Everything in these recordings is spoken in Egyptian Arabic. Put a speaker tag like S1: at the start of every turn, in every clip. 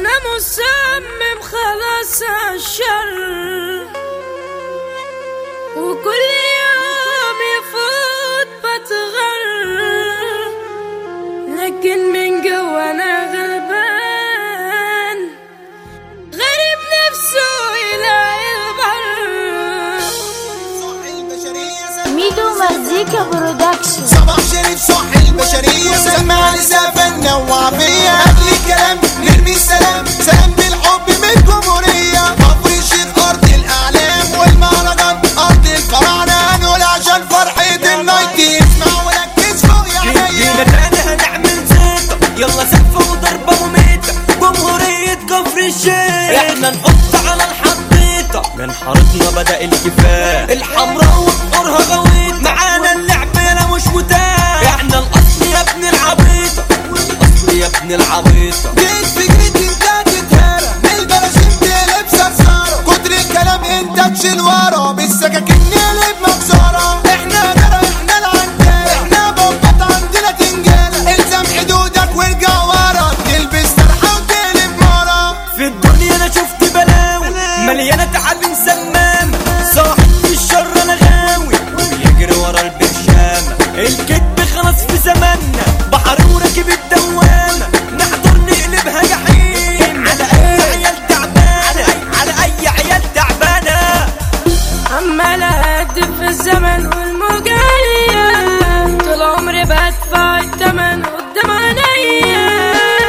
S1: انا مصمم خلاص عالشر وكل يوم يفوت بتغر لكن من جوا انا غلبان غريب نفسه يلاقي البر
S2: ميدو مزيكا برودكشن
S3: صباح شريف صح البشرية سمع لسافرنا وعافية قبل الكلام نرمي السلام سلام بالحب من الجمهورية كفر الشيخ أرض الأعلام والمهرجان أرض الفراعنة هنقول عشان فرحة النايتي اسمع وركز فوق يا
S4: جينا
S3: عينيا
S4: تاني هنعمل زيطة يلا سقفة وضربة مميتة جمهورية كفر الشيخ احنا نحط على الحطيطة من حارتنا بدأ الكفاح الحمراء وبحورها غويط معانا اللعب انا مش متاح احنا الاصل يا ابن العبيطة الاصل يا ابن العبيطة
S3: جيت في جريت انت تتهرى البلاشين تقلب سرسارة كتر الكلام انت تشيل ورا بالسكاكين نقلب مكسرة احنا درا احنا العنتالة احنا بوبات عندنا تنجالة الزم حدودك وارجع ورا تلبس طرحة وتقلب مرة
S4: في الدنيا انا شفت بلاوي مليانة تعب سمام صاحب في الشر انا غاوي وبيجري ورا البرشامة الكذب خلاص في زماننا بحر وراكب الدوامة نحضر نقلبها جحيم على اي عيال تعبانة على اي عيال تعبانة
S1: عمال اهدف في الزمن والمجالية طول عمري بدفع التمن قدام عينيا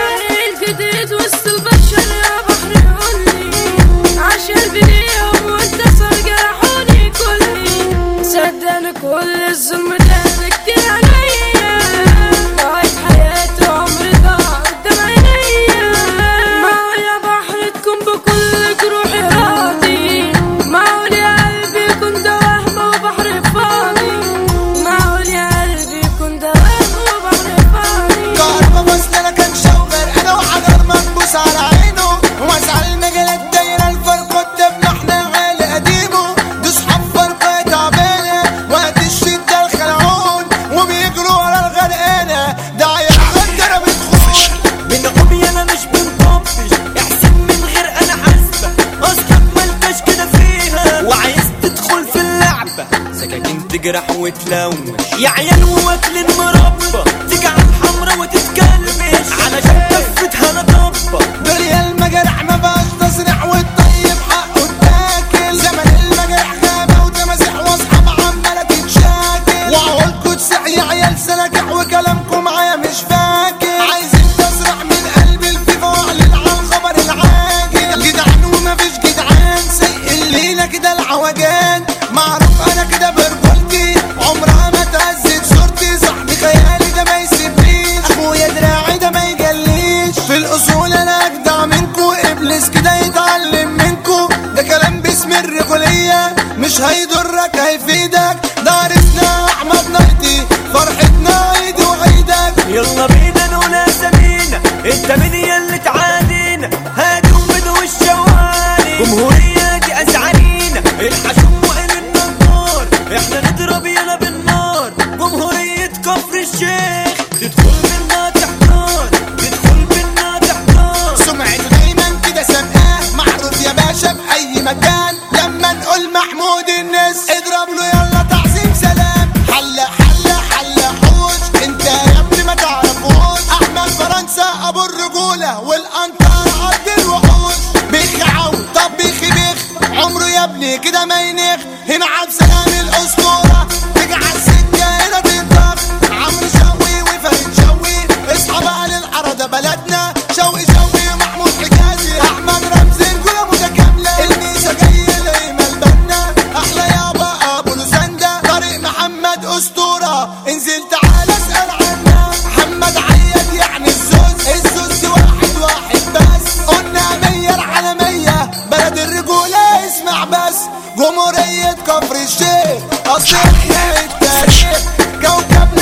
S1: الجديد وسط البشر يا بحر قولي عشان بيهم وانتصر جرحوني كلي صدقني كل الظلم ده كتير عليا ضاعت حياتي وعمري ضاع قدام عينيا معقول يا بحر تكون بكل جروحي راضي معقول يا قلبي يكون ده وهم وبحر فاضي معقول يا قلبي يكون ده وهم وبحر فاضي
S3: كهربا وصلنا كان شوغر انا وحجر منبوس على عينه واسع المجالات دايره الفرق قدامنا احنا غالي قديمه دوس حفر بقى تعبانه وقت الشده الخلعون وبيجروا ورا الغرقانه ده عيال غدره بتخون
S4: بنقوم انا مش بنطفش احسن من غير انا حاسبة اصلك ملكش كده فيها وعايز تدخل في اللعبة سكاكين تجرح وتلوش يا عيال وواكلين مربى تجعل حمرا وتتكلمش علشان كفتها انا طبة
S3: دنيا المجارح ما بقاش تصريح والطيب حقه اتاكل زمن المجارح غابة وتماسيح واصحاب عمالة تتشاكل وعقولكوا تسح يا عيال سلاكح وكلامكم معايا مش فاكر عايزين تصرح من قلب الفيفا واعلن عن الخبر العاجل جدعان ومفيش جدعان سيء الليلة كده العوجان معروف انا كده برجولتي عمرها ما تهزت صورتي صاحبي خيالي ده ما يسيبنيش اخويا دراعي ده ما يجليش في الاصول انا اجدع منكو ابليس كده يتعلم منكو ده كلام باسم الرجولية مش هيضرك هيفيدك دارسنا احمد نايتي فرحتنا عيد وعيدك
S4: يلا بينا نقول اسامينا انت مين يا اللي تعادينا هادي وبدو الشوالي جمهورية دي ازعرينا الحشوم وقل النجار احنا نضرب يلا بالنار جمهورية كفر الشيخ تدخل منا تحتار تدخل منا تحتار
S3: سمعته دايما كده سابقاه معروف يا باشا في اي مكان لما نقول محمود الناس اضرب له يلا تعظيم سلام حلة حلة حلة حوش انت يا ابني ما تعرفوش احمد فرنسا ابو الرجولة والانكار عبد الوحوش بيخ عو طب بيخ بيخ عمره يا ابني كده ما ينخ هنا عبد سلام الاسطورة تجعل السكة هنا تنطق عمرو شوقي وفريد شوقي اصحى بقى للعرضة بلدنا شوقي شوقي محمود حجازي احمد رمزي الجولة متكاملة الميزة جاية لقيمة البنا احلى يابا ابو لوساندا طارق محمد اسطورة انزل تعال اسأل عنا محمد عياد يعني الزوز الزوز واحد واحد بس قلنا مية على مية بلد الرجولة اسمع بس جمهورية كفر الشيخ اصل احنا التاريخ كوكب